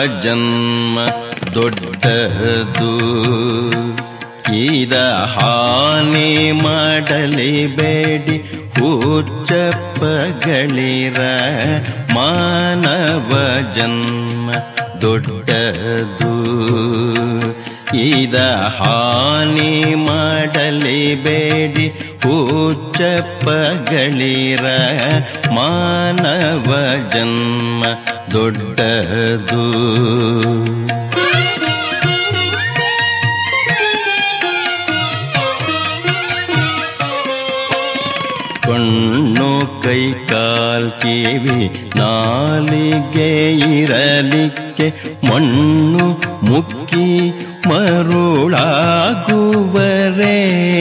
ಜನ್ಮ ದೊಡ್ಡದು ಇದ ಹಾನಿ ಮಾಡಲಿಬೇಡಿ ಹುಚ್ಚಪ್ಪಗಳಿರ ಮಾನವ ಜನ್ಮ ದೊಡ್ಡದು ಇದ ಹಾನಿ ಮಾಡಲಿಬೇಡಿ ಹುಚ್ಚಪ್ಪಗಳಿರ ಮಾನವ ಜನ್ಮ ದೊಡ್ಡದು ಕಣ್ಣು ಕೈ ಕಾಲ್ ಕಿವಿ ನಾಲಿಗೆ ಇರಲಿಕ್ಕೆ ಮಣ್ಣು ಮುಕ್ಕಿ ಮರುಳಾಗುವರೇ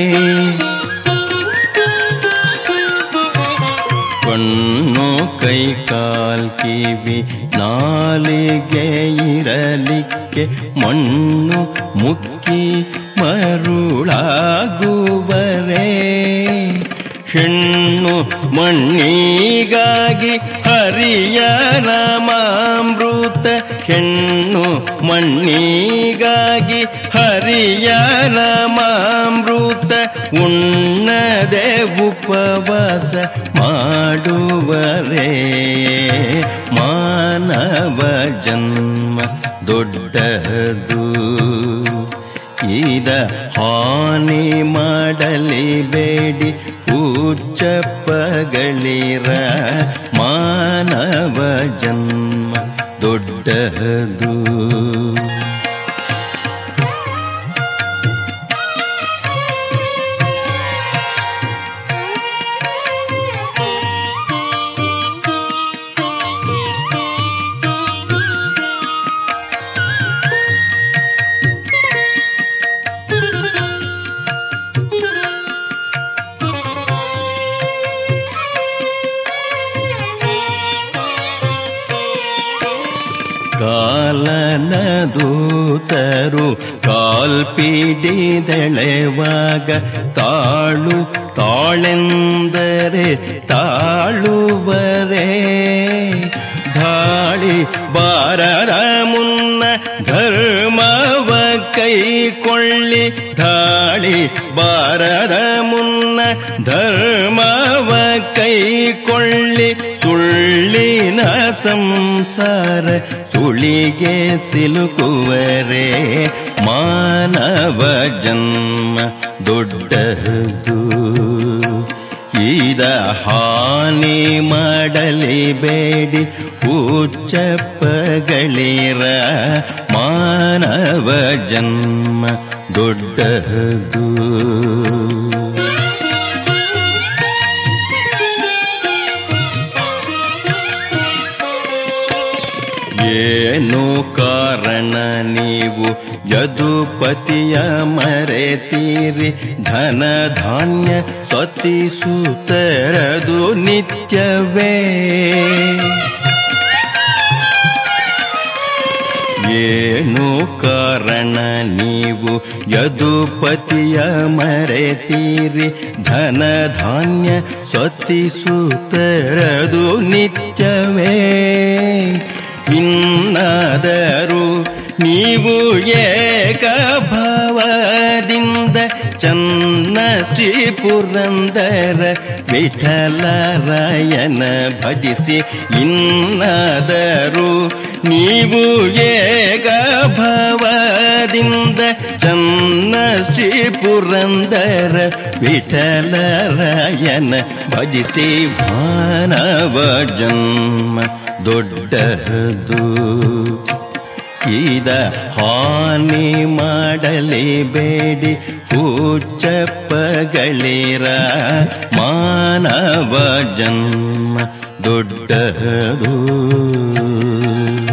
ಕಣ್ಣು ಕೈ ಕಾಲ್ ಕಿವಿ ನಾಲಿಗೆ ಇರಲಿಕ್ಕೆ ಮಣ್ಣು ಮುಕ್ಕಿ ಮರುಳಾಗುವರೇ ಹೆಣ್ಣು ಮಣ್ಣಿಗಾಗಿ ಹರಿಯ ನಾಮಾಮೃತ ಹೆಣ್ಣು ಮಣ್ಣಿಗಾಗಿ ಹರಿಯ ನಾಮಾಮೃತ ಉಣ್ಣದೆ ಉಪವಾಸ ಮಾಡುವರೇ ಮಾನವ ಜನ್ಮ ದೊಡ್ಡದು ಇದ ಹಾನಿ ಮಾಡಲಿಬೇಡಿ ಹುಚ್ಚಪ್ಪಗಳಿರ ಮಾನವ ಜನ್ಮ ದೊಡ್ಡದು ಕಾಲನ ದೂತರು ಕಾಲ್ಪಿಡಿದೆಳೆವಾಗ ತಾಳು ತಾಳೆಂದರೆ ತಾಳುವರೇ ಧಾಳಿ ಬಾರರ ಮುನ್ನ ಧರ್ಮವ ಕೈಕೊಳ್ಳಿ ಧಾಳಿ ಬಾರರ ಮುನ್ನ ಧರ್ಮವ ಕೈಕೊಳ್ಳಿ ಸುಳ್ಳಿನ ಸಂಸಾರ ಸುಳಿಗೆ ಸಿಲುಕುವರೇ ಮಾನವ ಜನ್ಮ ದೊಡ್ಡದು ಇದ ಹಾನಿ ಮಾಡಲಿಬೇಡಿ ಹುಚ್ಚಪ್ಪಗಳಿರ ಮಾನವ ಜನ್ಮ ದೊಡ್ಡದು ಏನು ಕಾರಣ ನೀವು ಯದುಪತಿಯ ಮರೆತೀರಿ ಧನ ಧಾನ್ಯ ಸ್ವತಿಸುತ್ತರದು ನಿತ್ಯವೇ ಏನು ಕಾರಣ ನೀವು ಯದುಪತಿಯ ಮರೆತೀರಿ ಧನ ಧಾನ್ಯ ಸ್ವತಿಸುತ್ತರದು ನಿತ್ಯವೇ ಇನ್ನಾದರೂ ನೀವು ಏಕಭಾವದಿಂದ ಚನ್ನ ಶ್ರೀ ಪುರಂದರ ವಿಠಲರಾಯನ ಭಜಿಸಿ ಇನ್ನಾದರೂ ನೀವು ಏಕಭಾವದಿಂದ ಚನ್ನ ಶ್ರೀ ಪುರಂದರ ವಿಠಲರಾಯನ ಭಜಿಸಿ ಮಾನವ ಜನ್ಮ ದೊಡ್ಡದು ಇದ ಹಾನಿ ಮಾಡಲೇಬೇಡಿ ಹುಚ್ಚಪ್ಪಗಳಿರ ಮಾನವ ಜನ್ಮ ದೊಡ್ಡದು